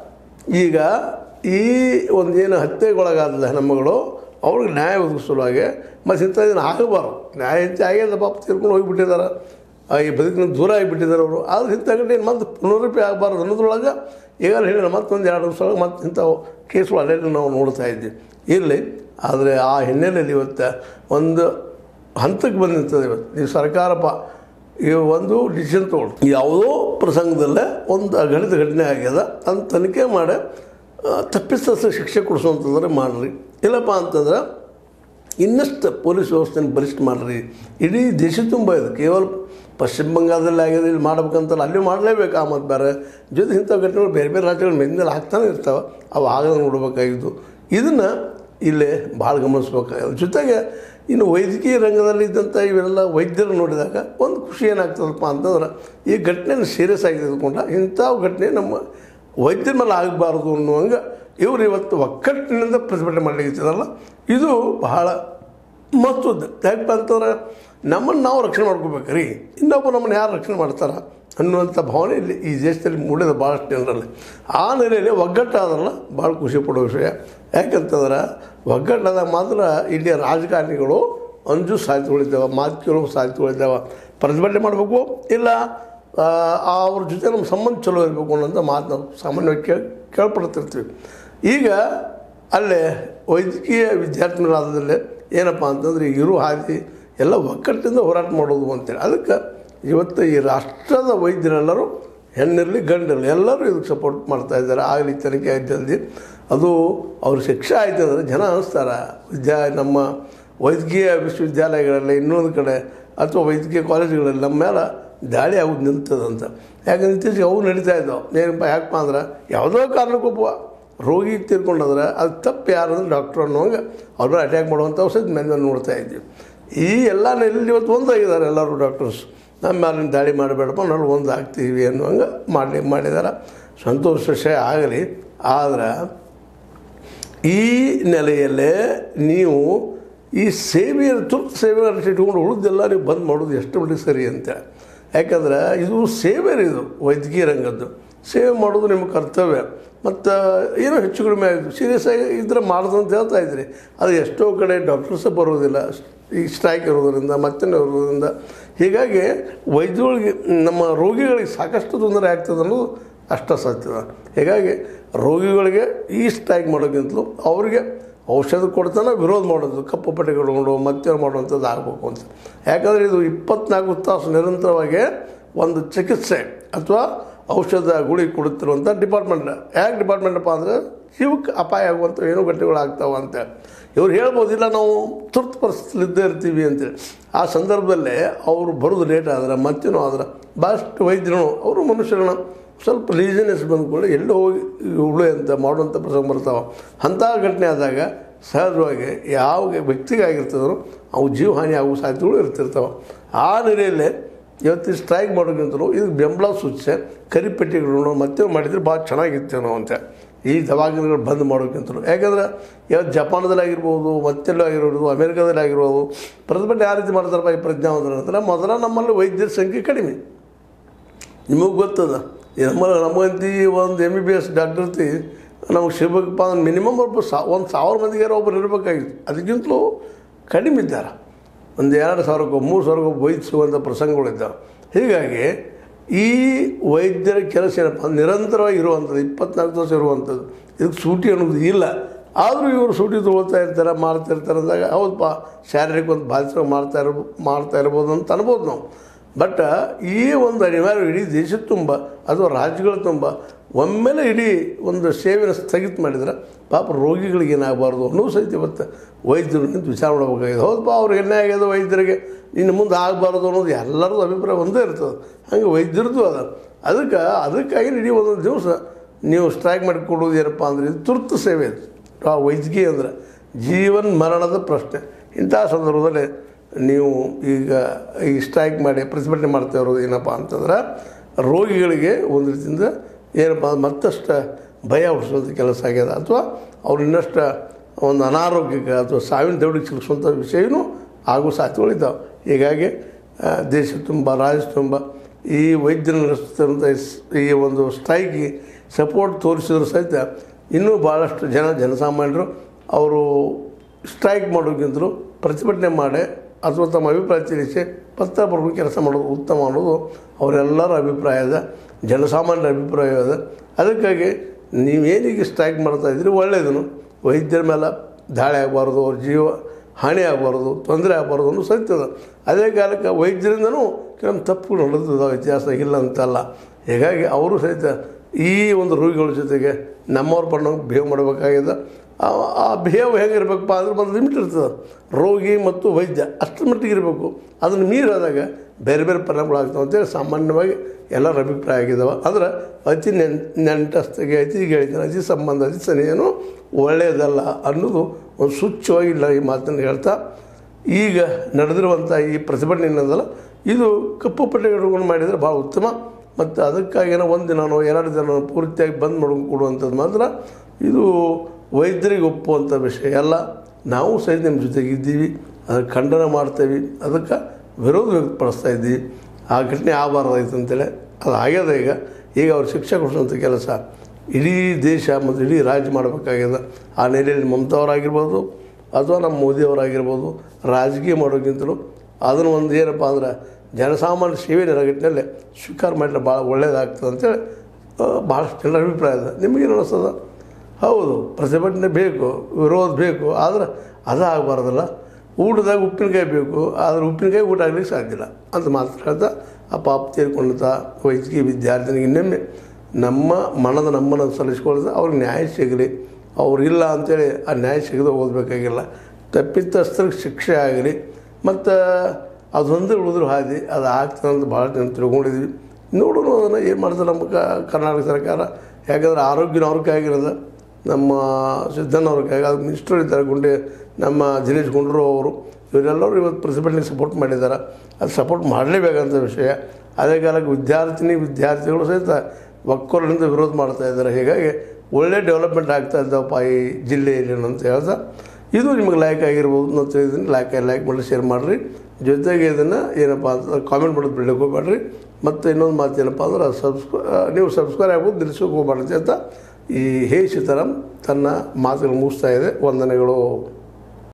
ಈಗ ಈ ಒಂದೇನು ಹತ್ಯೆಗೊಳಗಾದ ಹೆಣ್ಮಗಳು ಅವ್ರಿಗೆ ನ್ಯಾಯ ಒದಗಿಸಲುವಾಗಿ ಮತ್ತು ಇಂಥ ಇದನ್ನು ಆಗಬಾರ್ದು ನ್ಯಾಯ ಹೆಚ್ಚು ಆಗ್ಯದ ಪಾಪ ತಿರ್ಕೊಂಡು ಹೋಗಿಬಿಟ್ಟಿದ್ದಾರೆ ಆ ಈ ಬದುಕಿನ ದೂರ ಆಗಿಬಿಟ್ಟಿದ್ದಾರೆ ಅವರು ಆದ್ರೆ ಇಂಥ ಗಂಟೆ ಏನು ಮತ್ತೆ ಪುನರುಪಿ ಆಗಬಾರ್ದು ಅನ್ನೋದ್ರೊಳಗೆ ಈಗಾಗಲೇ ಹೇಳಿದ್ರೆ ಮತ್ತೊಂದು ಎರಡು ವರ್ಷ ಒಳಗೆ ಮತ್ತೆ ಇಂಥ ಕೇಸ್ಗಳು ಅಲ್ಲೆಲ್ಲ ನಾವು ನೋಡ್ತಾ ಇದ್ವಿ ಇರಲಿ ಆದರೆ ಆ ಹಿನ್ನೆಲೆಯಲ್ಲಿ ಇವತ್ತು ಒಂದು ಹಂತಕ್ಕೆ ಬಂದಿರ್ತದೆ ಇವತ್ತು ನೀವು ಸರ್ಕಾರಪ್ಪ ಈ ಒಂದು ಡಿಸಿಷನ್ ತೊಗೊಳ್ಳಿ ಯಾವುದೋ ಪ್ರಸಂಗದಲ್ಲೇ ಒಂದು ಅಘಟಿತ ಘಟನೆ ಆಗ್ಯದ ಅಂತ ತನಿಖೆ ಮಾಡಿ ಆ, ತಪ್ಪಿತಸ್ಥ ಶಿಕ್ಷೆ ಕೊಡಿಸುವಂಥದ್ರೆ ಮಾಡಿರಿ ಇಲ್ಲಪ್ಪ ಅಂತಂದ್ರೆ ಇನ್ನಷ್ಟು ಪೊಲೀಸ್ ವ್ಯವಸ್ಥೆನ ಬಲಿಷ್ಠ ಮಾಡಿರಿ ಇಡೀ ದೇಶ ತುಂಬ ಇದೆ ಕೇವಲ ಪಶ್ಚಿಮ ಬಂಗಾಳದಲ್ಲಿ ಆಗಿದೆ ಇಲ್ಲಿ ಮಾಡ್ಬೇಕಂತಲ್ಲ ಅಲ್ಲಿ ಮಾಡಲೇಬೇಕು ಆ ಮತ್ತು ಬೇರೆ ಜೊತೆ ಇಂಥ ಘಟನೆಗಳು ಬೇರೆ ಬೇರೆ ರಾಜ್ಯಗಳ ಮೇಲಿಂದಲೇ ಆಗ್ತಾನೆ ಇರ್ತಾವೆ ಅವು ಆಗದೆ ನೋಡಬೇಕಾಗಿದ್ದು ಇದನ್ನು ಇಲ್ಲೇ ಭಾಳ ಗಮನಿಸ್ಬೇಕಾಗಿದೆ ಜೊತೆಗೆ ಇನ್ನು ವೈದ್ಯಕೀಯ ರಂಗದಲ್ಲಿ ಇದ್ದಂಥ ಇವೆಲ್ಲ ವೈದ್ಯರು ನೋಡಿದಾಗ ಒಂದು ಖುಷಿ ಏನಾಗ್ತದಪ್ಪ ಅಂತಂದ್ರೆ ಈ ಘಟನೆಯನ್ನು ಸೀರಿಯಸ್ ಆಗಿ ತೆಗೆದುಕೊಂಡ ಇಂಥ ಘಟನೆ ನಮ್ಮ ವೈದ್ಯರ ಮೇಲೆ ಆಗಬಾರ್ದು ಅನ್ನುವಂಗೆ ಇವರು ಇವತ್ತು ಒಕ್ಕಟ್ಟಿನಿಂದ ಪ್ರತಿಭಟನೆ ಮಾಡಲಿಕ್ಕಿದ್ದಾರಲ್ಲ ಇದು ಬಹಳ ಮಹತ್ವದ ಯಾಕಪ್ಪ ಅಂತಂದ್ರೆ ನಮ್ಮನ್ನು ನಾವು ರಕ್ಷಣೆ ಮಾಡ್ಕೋಬೇಕು ರೀ ಇನ್ನೊಬ್ಬ ನಮ್ಮನ್ನು ಯಾರು ರಕ್ಷಣೆ ಮಾಡ್ತಾರೆ ಅನ್ನುವಂಥ ಭಾವನೆ ಇಲ್ಲಿ ಈ ದೇಶದಲ್ಲಿ ಮೂಡಿದ ಭಾಳಷ್ಟು ಜನರಲ್ಲಿ ಆ ನೆಲೆಯಲ್ಲಿ ಒಗ್ಗಟ್ಟಾದ್ರಲ್ಲ ಭಾಳ ಖುಷಿ ಪಡೋ ವಿಷಯ ಯಾಕಂತಂದ್ರೆ ಒಗ್ಗಟ್ಟಾದಾಗ ಮಾತ್ರ ಇಲ್ಲಿಯ ರಾಜಕಾರಣಿಗಳು ಅಂಜು ಸಾಧ್ಯತೆಗಳಿದ್ದಾವೆ ಮಾತು ಕೇಳೋ ಸಾಧ್ಯತೆಗಳಿದ್ದಾವೆ ಪ್ರತಿಭಟನೆ ಮಾಡಬೇಕು ಇಲ್ಲ ಆ, ಅವ್ರ ಜೊತೆ ನಮ್ಮ ಸಂಬಂಧ ಚಲೋ ಇರಬೇಕು ಅನ್ನೋಂಥ ಮಾತು ನಾವು ಸಾಮಾನ್ಯವಾಗಿ ಕೇಳಿ ಕೇಳ್ಪಡ್ತಿರ್ತೀವಿ ಈಗ ಅಲ್ಲೇ ವೈದ್ಯಕೀಯ ವಿದ್ಯಾರ್ಥಿಗಳಾದಲ್ಲೇ ಏನಪ್ಪ ಅಂತಂದ್ರೆ ಈಗ ಇರೋ ಹಾದಿ ಎಲ್ಲ ಒಕ್ಕಟ್ಟಿಂದ ಹೋರಾಟ ಮಾಡೋದು ಅಂತೇಳಿ ಅದಕ್ಕೆ ಇವತ್ತು ಈ ರಾಷ್ಟ್ರದ ವೈದ್ಯರೆಲ್ಲರೂ ಹೆಣ್ಣಿರಲಿ ಗಂಡಿರಲಿ ಎಲ್ಲರೂ ಇದಕ್ಕೆ ಸಪೋರ್ಟ್ ಮಾಡ್ತಾ ಇದ್ದಾರೆ ಆಗಲಿ ತನಿಖೆ ಆಯ್ತು ಜಲ್ದಿ ಅದು ಅವ್ರ ಶಿಕ್ಷೆ ಆಯ್ತು ಅಂದರೆ ಜನ ಅನಿಸ್ತಾರೆ ವಿದ್ಯಾ ನಮ್ಮ ವೈದ್ಯಕೀಯ ವಿಶ್ವವಿದ್ಯಾಲಯಗಳಲ್ಲಿ ಇನ್ನೊಂದು ಕಡೆ ಅಥವಾ ವೈದ್ಯಕೀಯ ಕಾಲೇಜುಗಳಲ್ಲಿ ನಮ್ಮ ಮೇಲೆ ದಾಳಿ ಆಗೋದು ನಿಲ್ತದಂತ ಯಾಕಂದ್ರೆ ಇತ್ತೀಚೆಗೆ ಅವು ನಡೀತಾ ಇದ್ದಾವೆ ಏನಪ್ಪ ಯಾಕಪ್ಪ ಅಂದ್ರೆ ಯಾವುದೋ ಕಾರಣಕ್ಕೊಬ್ಬ ರೋಗಿ ತೀರ್ಕೊಂಡಂದ್ರೆ ಅದು ತಪ್ಪು ಯಾರಂದ್ರೆ ಡಾಕ್ಟ್ರ್ ಅನ್ನೋಂಗೆ ಅವ್ರನ್ನ ಅಟ್ಯಾಕ್ ಮಾಡುವಂಥ ಔಷಧಿ ಮೇಲೆ ನೋಡ್ತಾ ಇದ್ದೀವಿ ಈ ಎಲ್ಲ ನೆಲೆಯಲ್ಲಿ ಇವತ್ತು ಒಂದಾಗಿದ್ದಾರೆ ಎಲ್ಲರೂ ಡಾಕ್ಟರ್ಸ್ ನಮ್ಮ ಮೇಲಿನ ದಾಳಿ ಮಾಡಬೇಡಪ್ಪ ನಾವು ಒಂದು ಆಗ್ತೀವಿ ಅನ್ನುವಂಗೆ ಮಾಡಿ ಮಾಡಿದ್ದಾರೆ ಸಂತೋಷ ವಿಷಯ ಆಗಲಿ ಆದ್ರೆ ಈ ನೆಲೆಯಲ್ಲೇ ನೀವು ಈ ಸೇವೆಯ ತುರ್ತು ಸೇವೆ ಇಟ್ಕೊಂಡು ಉಳಿದೆಲ್ಲ ನೀವು ಬಂದ್ ಮಾಡೋದು ಎಷ್ಟು ಮಟ್ಟಿಗೆ ಸರಿ ಅಂತ ಯಾಕಂದ್ರೆ ಇದು ಸೇವೆ ರೀ ಇದು ವೈದ್ಯಕೀಯ ರಂಗದ್ದು ಸೇವೆ ಮಾಡೋದು ನಿಮ್ಮ ಕರ್ತವ್ಯ ಮತ್ತು ಏನೋ ಹೆಚ್ಚು ಕಡಿಮೆ ಆಯಿತು ಸೀರಿಯಸ್ ಆಗಿ ಇದ್ರೆ ಮಾಡೋದು ಅಂತ ಹೇಳ್ತಾ ಇದ್ರಿ ಅದು ಎಷ್ಟೋ ಕಡೆ ಡಾಕ್ಟರ್ಸೇ ಬರೋದಿಲ್ಲ ಈ ಸ್ಟ್ರೈಕ್ ಇರೋದರಿಂದ ಮತ್ತೇನೋ ಇರೋದ್ರಿಂದ ಹೀಗಾಗಿ ವೈದ್ಯಗಳಿಗೆ ನಮ್ಮ ರೋಗಿಗಳಿಗೆ ಸಾಕಷ್ಟು ತೊಂದರೆ ಆಗ್ತದೆ ಅನ್ನೋದು ಅಷ್ಟ ಸತ್ಯದ ಹೀಗಾಗಿ ರೋಗಿಗಳಿಗೆ ಈ ಸ್ಟ್ರೈಕ್ ಮಾಡೋಕ್ಕಿಂತಲೂ ಅವರಿಗೆ ಔಷಧ ಕೊಡ್ತಾನೆ ವಿರೋಧ ಮಾಡೋದು ಕಪ್ಪು ಪಟ್ಟಿಗಳು ಮತ್ತೇನು ಮಾಡುವಂಥದ್ದು ಆಗಬೇಕು ಅಂತ ಯಾಕಂದರೆ ಇದು ಇಪ್ಪತ್ನಾಲ್ಕು ತಾಸು ನಿರಂತರವಾಗಿ ಒಂದು ಚಿಕಿತ್ಸೆ ಅಥವಾ ಔಷಧ ಗುಳಿ ಕೊಡುತ್ತಿರುವಂಥ ಡಿಪಾರ್ಟ್ಮೆಂಟ್ ಯಾಕೆ ಡಿಪಾರ್ಟ್ಮೆಂಟಪ್ಪ ಅಂದರೆ ಜೀವಕ್ಕೆ ಅಪಾಯ ಆಗುವಂಥ ಏನೋ ಘಟನೆಗಳು ಆಗ್ತಾವೆ ಅಂತ ಇವ್ರು ಹೇಳ್ಬೋದು ಇಲ್ಲ ನಾವು ತುರ್ತು ಪರಿಸ್ಥಿತಿಲಿ ಇದ್ದೇ ಇರ್ತೀವಿ ಅಂತೇಳಿ ಆ ಸಂದರ್ಭದಲ್ಲೇ ಅವರು ಬರೋದು ಲೇಟ್ ಆದ್ರೆ ಮತ್ತೇನೋ ಆದ್ರೆ ಭಾಳಷ್ಟು ವೈದ್ಯರು ಅವರು ಮನುಷ್ಯರನ್ನ ಸ್ವಲ್ಪ ಲೀಸಿನೆಸ್ ಬಂದ್ಕೊಳ್ಳಿ ಎಲ್ಲೋ ಹೋಗಿ ಉಳಿ ಅಂತ ಮಾಡುವಂಥ ಪ್ರಸಂಗ ಬರ್ತಾವೆ ಅಂಥ ಘಟನೆ ಆದಾಗ ಸಹಜವಾಗಿ ಯಾವ ವ್ಯಕ್ತಿಗಾಗಿರ್ತದೋ ಅವು ಜೀವ ಹಾನಿ ಆಗುವ ಸಾಧ್ಯತೆಗಳು ಇರ್ತಿರ್ತಾವೆ ಆ ನೆಲೆಯಲ್ಲೇ ಇವತ್ತು ಸ್ಟ್ರೈಕ್ ಮಾಡೋಕ್ಕಿಂತಲೂ ಇದು ಬೆಂಬಲ ಸೂಚಿಸಿ ಕರಿಪೆಟ್ಟಿಗಳು ಮತ್ತೆ ಮಾಡಿದರೆ ಭಾಳ ಚೆನ್ನಾಗಿತ್ತೇನೋ ಅಂತ ಈ ದವಾಖಾನೆಗಳು ಬಂದ್ ಮಾಡೋಕ್ಕಿಂತಲೂ ಯಾಕಂದ್ರೆ ಇವತ್ತು ಜಪಾನದಲ್ಲಿ ಆಗಿರ್ಬೋದು ಮತ್ತೆಲ್ಲೋ ಆಗಿರ್ಬೋದು ಅಮೇರಿಕಾದಲ್ಲಿ ಆಗಿರ್ಬೋದು ಪ್ರತಿಭಟನೆ ಯಾವ ರೀತಿ ಮಾಡ್ತಾರಪ್ಪ ಈ ಪ್ರಜ್ಞಾವಂತರ ಅಂದ್ರೆ ಮೊದಲ ನಮ್ಮಲ್ಲಿ ವೈದ್ಯರ ಸಂಖ್ಯೆ ಕಡಿಮೆ ನಿಮಗೆ ಗೊತ್ತದ ಈ ನಮ್ಮ ನಮಗಂತಿ ಒಂದು ಎಮ್ ಬಿ ಬಿ ಎಸ್ ಡಾಕ್ಟರ್ತಿ ನಮಗೆ ಸಿಗ್ಬೇಕಪ್ಪ ಅಂದ್ರೆ ಮಿನಿಮಮ್ ಒಬ್ಬ ಸಾ ಒಂದು ಸಾವಿರ ಮಂದಿಗೆ ಒಬ್ಬರು ಇರಬೇಕಾಗಿತ್ತು ಅದಕ್ಕಿಂತಲೂ ಕಡಿಮೆ ಇದ್ದಾರೆ ಒಂದು ಎರಡು ಸಾವಿರಕ್ಕೋ ಮೂರು ಸಾವಿರಕ್ಕೋ ವೈದ್ಯ ಸಿಗುವಂಥ ಪ್ರಸಂಗಗಳಿದ್ದಾವೆ ಹೀಗಾಗಿ ಈ ವೈದ್ಯರ ಕೆಲಸ ಏನಪ್ಪ ಅಂದ್ರೆ ನಿರಂತರವಾಗಿ ಇರುವಂಥದ್ದು ಇಪ್ಪತ್ನಾಲ್ಕು ತಾಸು ಇರುವಂಥದ್ದು ಇದಕ್ಕೆ ಸೂಟಿ ಅನ್ನೋದು ಇಲ್ಲ ಆದರೂ ಇವರು ಸೂಟಿ ತೊಗೊಳ್ತಾ ಇರ್ತಾರೆ ಮಾಡ್ತಾ ಇರ್ತಾರೆ ಅಂದಾಗ ಹೌದಪ್ಪ ಶಾರೀರಿಕ ಒಂದು ಬಾಧಿಸ ಮಾಡ್ತಾ ಇರ್ಬೋ ಮಾಡ್ತಾ ಇರ್ಬೋದು ಅಂತ ಅನ್ಬೋದು ನಾವು ಬಟ್ ಈ ಒಂದು ಅನಿವಾರ್ಯ ಇಡೀ ದೇಶದ ತುಂಬ ಅಥವಾ ರಾಜ್ಯಗಳ ತುಂಬ ಒಮ್ಮೆಲೆ ಇಡೀ ಒಂದು ಸೇವೆನ ಸ್ಥಗಿತ ಮಾಡಿದ್ರೆ ಪಾಪ ರೋಗಿಗಳಿಗೆ ಏನಾಗಬಾರ್ದು ಅನ್ನೋ ಸಹಿತ ಇವತ್ತು ವೈದ್ಯರು ನಿಂತು ವಿಚಾರ ಮಾಡಬೇಕಾಗಿದೆ ಹೌದಪ್ಪ ಅವ್ರಿಗೆ ಏನೇ ಆಗ್ಯದ ವೈದ್ಯರಿಗೆ ಇನ್ನು ಮುಂದೆ ಆಗಬಾರ್ದು ಅನ್ನೋದು ಎಲ್ಲರದ್ದು ಅಭಿಪ್ರಾಯ ಒಂದೇ ಇರ್ತದೆ ಹಂಗೆ ವೈದ್ಯರದ್ದು ಅದ ಅದಕ್ಕೆ ಅದಕ್ಕಾಗಿ ಇಡೀ ಒಂದೊಂದು ದಿವಸ ನೀವು ಸ್ಟ್ರೈಕ್ ಮಾಡಿ ಕೊಡೋದು ಏನಪ್ಪ ಅಂದರೆ ಇದು ತುರ್ತು ಸೇವೆ ಇದು ಆ ವೈದ್ಯಕೀಯ ಅಂದ್ರೆ ಜೀವನ್ ಮರಣದ ಪ್ರಶ್ನೆ ಇಂಥ ಸಂದರ್ಭದಲ್ಲಿ ನೀವು ಈಗ ಈ ಸ್ಟ್ರೈಕ್ ಮಾಡಿ ಪ್ರತಿಭಟನೆ ಮಾಡ್ತಾ ಇರೋದು ಏನಪ್ಪ ಅಂತಂದ್ರೆ ರೋಗಿಗಳಿಗೆ ಒಂದು ರೀತಿಯಿಂದ ಏನಪ್ಪ ಮತ್ತಷ್ಟು ಭಯ ಹುಟ್ಟಿಸುವಂಥ ಕೆಲಸ ಆಗ್ಯದ ಅಥವಾ ಅವ್ರು ಇನ್ನಷ್ಟು ಒಂದು ಅನಾರೋಗ್ಯಕ್ಕೆ ಅಥವಾ ಸಾವಿನ ದೌಡಿಗೆ ಸಿಗಿಸುವಂಥ ವಿಷಯನೂ ಆಗೋ ಸಾಧ್ಯತೆಗಳಿದ್ದಾವೆ ಹೀಗಾಗಿ ಆ, ದೇಶ ತುಂಬ ರಾಜ್ಯ ತುಂಬ ಈ ವೈದ್ಯರು ನಡೆಸುತ್ತಿರುವಂಥ ಇಸ್- ಈ ಒಂದು ಸ್ಟ್ರೈಕ್ಗೆ ಸಪೋರ್ಟ್ ತೋರಿಸಿದ್ರು ಸಹಿತ ಇನ್ನೂ ಭಾಳಷ್ಟು ಜನ ಜನಸಾಮಾನ್ಯರು ಅವರು ಸ್ಟ್ರೈಕ್ ಮಾಡೋಕ್ಕಿಂತಲೂ ಪ್ರತಿಭಟನೆ ಮಾಡಿ ಅಥವಾ ತಮ್ಮ ಅಭಿಪ್ರಾಯ ತಿಳಿಸಿ ಪತ್ರ ಬರೆದು ಕೆಲಸ ಮಾಡೋದು ಉತ್ತಮ ಅನ್ನೋದು ಅವರೆಲ್ಲರ ಅಭಿಪ್ರಾಯದ ಜನಸಾಮಾನ್ಯರ ಅಭಿಪ್ರಾಯದ ಅದಕ್ಕಾಗಿ ನೀವೇನೀಗ ಸ್ಟ್ರೈಕ್ ಮಾಡ್ತಾ ಇದ್ದೀರಿ ಒಳ್ಳೆಯದನ್ನು ವೈದ್ಯರ ಮೇಲೆ ದಾಳಿ ಆಗಬಾರ್ದು ಅವ್ರ ಜೀವ ಹಾನಿ ಆಗಬಾರ್ದು ತೊಂದರೆ ಆಗಬಾರ್ದು ಅನ್ನೋ ಸತ್ಯದ ಅದೇ ಕಾಲಕ್ಕೆ ವೈದ್ಯರಿಂದನೂ ಕೆಲವೊಂದು ತಪ್ಪುಗಳು ನಡೆದಿದ್ದಾವೆ ಇತಿಹಾಸ ಇಲ್ಲ ಅಂತಲ್ಲ ಹೀಗಾಗಿ ಅವರು ಸಹಿತ ಈ ಒಂದು ರೋಗಿಗಳ ಜೊತೆಗೆ ನಮ್ಮವ್ರ ಪಣ್ಣ ಬಿಹೇವ್ ಮಾಡಬೇಕಾಗಿದೆ ಆ- ಆ ಬಿಹೇವ್ ಹೇಗಿರ್ಬೇಕಪ್ಪ ಅಂದ್ರೆ ಒಂದು ಲಿಮಿಟ್ ಇರ್ತದೆ ರೋಗಿ ಮತ್ತು ವೈದ್ಯ ಅಷ್ಟರ ಮಟ್ಟಿಗೆ ಇರಬೇಕು ಅದನ್ನು ಮೀರಾದಾಗ ಬೇರೆ ಬೇರೆ ಪರಿಣಾಮಗಳಾಗ್ತಾವೆ ಅಂತೇಳಿ ಸಾಮಾನ್ಯವಾಗಿ ಎಲ್ಲರ ಅಭಿಪ್ರಾಯ ಆಗಿದ್ದಾವೆ ಅಂದ್ರೆ ಅತಿ ನೆನ್ ನೆಂಟಸ್ತಿಗೆ ಅತಿ ಗೆಳೆತನ ಅತಿ ಸಂಬಂಧ ಅತಿ ಸನಿಹೇನು ಒಳ್ಳೆಯದಲ್ಲ ಅನ್ನೋದು ಒಂದು ಸ್ವಚ್ಛವಾಗಿ ಇಲ್ಲ ಈ ಮಾತನ್ನು ಹೇಳ್ತಾ ಈಗ ನಡೆದಿರುವಂಥ ಈ ಪ್ರತಿಭಟನೆ ಏನದಲ್ಲ ಇದು ಕಪ್ಪು ಪಟ್ಟಿಗಳನ್ನು ಮಾಡಿದರೆ ಭಾಳ ಉತ್ತಮ ಮತ್ತು ಅದಕ್ಕಾಗಿನ ಒಂದು ದಿನನೋ ಎರಡು ದಿನ ಪೂರ್ತಿಯಾಗಿ ಬಂದ್ ಮಾಡ್ಕೊಂಡು ಕೊಡುವಂಥದ್ದು ಮಾತ್ರ ಇದು ವೈದ್ಯರಿಗೆ ಒಪ್ಪುವಂಥ ವಿಷಯ ಅಲ್ಲ ನಾವು ಸಹಿತ ನಿಮ್ಮ ಜೊತೆಗೆ ಇದ್ದೀವಿ ಅದಕ್ಕೆ ಖಂಡನ ಮಾಡ್ತೇವೆ ಅದಕ್ಕೆ ವಿರೋಧ ವ್ಯಕ್ತಪಡಿಸ್ತಾ ಇದ್ದೀವಿ ಆ ಘಟನೆ ಆಗಬಾರ್ದಾಯ್ತು ಅಂತೇಳಿ ಅದು ಆಗ್ಯದ ಈಗ ಈಗ ಅವ್ರು ಶಿಕ್ಷೆ ಕೊಡಿಸುವಂಥ ಕೆಲಸ ಇಡೀ ದೇಶ ಮತ್ತು ಇಡೀ ರಾಜ್ಯ ಮಾಡಬೇಕಾಗ್ಯದ ಆ ನೆಲೆಯಲ್ಲಿ ಮಮತಾ ಅವರಾಗಿರ್ಬೋದು ಅಥವಾ ನಮ್ಮ ಮೋದಿಯವರಾಗಿರ್ಬೋದು ರಾಜಕೀಯ ಮಾಡೋಕ್ಕಿಂತಲೂ ಅದನ್ನು ಒಂದು ಏನಪ್ಪ ಅಂದ್ರೆ ಜನಸಾಮಾನ್ಯ ಸೇವೆ ನೆರಗಟ್ಟಿನಲ್ಲಿ ಸ್ವೀಕಾರ ಮಾಡಿದ್ರೆ ಭಾಳ ಒಳ್ಳೆಯದಾಗ್ತದೆ ಅಂತೇಳಿ ಆ, ಭಾಳಷ್ಟು ಜನರ ಅಭಿಪ್ರಾಯ ಇದೆ ನಿಮಗೇನು ಅನಿಸ್ತದ ಹೌದು ಪ್ರತಿಭಟನೆ ಬೇಕು ವಿರೋಧ ಬೇಕು ಆದರೆ ಅದು ಆಗಬಾರ್ದಲ್ಲ ಊಟದಾಗ ಉಪ್ಪಿನಕಾಯಿ ಬೇಕು ಆದರೆ ಉಪ್ಪಿನಕಾಯಿ ಊಟ ಆಗ್ಲಿಕ್ಕೆ ಸಾಧ್ಯ ಇಲ್ಲ ಅಂತ ಮಾತು ಹೇಳ್ತಾ ಆ ಪಾಪ ತೀರ್ಕೊಂಡಂಥ ವೈದ್ಯಕೀಯ ವಿದ್ಯಾರ್ಥಿನಿಗೆ ಇನ್ನೊಮ್ಮೆ ನಮ್ಮ ಮನದ ನಮ್ಮನ್ನು ಸಲ್ಲಿಸ್ಕೊಳ್ತಾ ಅವ್ರಿಗೆ ನ್ಯಾಯ ಸಿಗಲಿ ಅವ್ರು ಇಲ್ಲ ಅಂತೇಳಿ ಆ ನ್ಯಾಯ ಸಿಗದೆ ಓದಬೇಕಾಗಿಲ್ಲ ತಪ್ಪಿತಸ್ಥರಿಗೆ ಶಿಕ್ಷೆ ಆಗಲಿ ಮತ್ತು ಅದೊಂದು ಉಳಿದ್ರು ಹಾದಿ ಅದು ಆಗ್ತದಂತ ಭಾಳ ಜನ ತಿಳ್ಕೊಂಡಿದ್ವಿ ನೋಡೋಣ ಅದನ್ನು ಏನು ಮಾಡ್ತಾರೆ ನಮ್ಮ ಕ- ಕರ್ನಾಟಕ ಸರ್ಕಾರ ಯಾಕಂದ್ರೆ ಆರೋಗ್ಯನ ಅವ್ರ ಕೈಯಾಗಿರೋದು ನಮ್ಮ ಸಿದ್ದಣ್ಣ ಅವ್ರ ಕೈಯಾಗ ಅದು ಮಿನಿಸ್ಟರ್ ಇದ್ದಾರೆ ಗುಂಡೆ ನಮ್ಮ ದಿನೇಶ್ ಗುಂಡ್ರು ಅವರು ಇವರೆಲ್ಲರೂ ಇವತ್ತು ಪ್ರೆಸಿಡೆಂಟ್ಗೆ ಸಪೋರ್ಟ್ ಮಾಡಿದ್ದಾರೆ ಅದು ಸಪೋರ್ಟ್ ಮಾಡಲೇಬೇಕಂತ ವಿಷಯ ಅದೇ ಕಾಲಕ್ಕೆ ವಿದ್ಯಾರ್ಥಿನಿ ವಿದ್ಯಾರ್ಥಿಗಳು ಸಹಿತ ಒಕ್ಕೊರಲಿಂದ ವಿರೋಧ ಮಾಡ್ತಾ ಇದ್ದಾರೆ ಹೀಗಾಗಿ ಒಳ್ಳೆ ಡೆವಲಪ್ಮೆಂಟ್ ಆಗ್ತಾ ಇದ್ದಾವಪ್ಪ ಈ ಜಿಲ್ಲೆಯಲ್ಲಿ ಅಂತ ಹೇಳ್ತಾ ಇದು ನಿಮಗೆ ಲೈಕ್ ಆಗಿರ್ಬೋದು ಅಂತ ತಿಳಿದೀನಿ ಲೈಕ್ ಲೈಕ್ ಮಾಡಿ ಶೇರ್ ಮಾಡಿರಿ ಜೊತೆಗೆ ಇದನ್ನು ಏನಪ್ಪ ಅಂತ ಕಾಮೆಂಟ್ ಮಾಡೋದು ಬಿಡಲಿಕ್ಕೆ ಹೋಗ್ಬೇಡ್ರಿ ಮತ್ತು ಇನ್ನೊಂದು ಮಾತು ಏನಪ್ಪ ಅಂದ್ರೆ ಸಬ್ಸ್ಕ್ರೈ ನೀವು ಸಬ್ಸ್ಕ್ರೈಬ್ ಆಗೋದು ನಿಲ್ಲಿಸೋಕೆ ಹೋಗ್ಬಾರ್ದು ಅಂತ ಈ ಹೇ ಸೀತಾರಾಮ್ ತನ್ನ ಮಾತುಗಳು ಮುಗಿಸ್ತಾ ಇದೆ ವಂದನೆಗಳು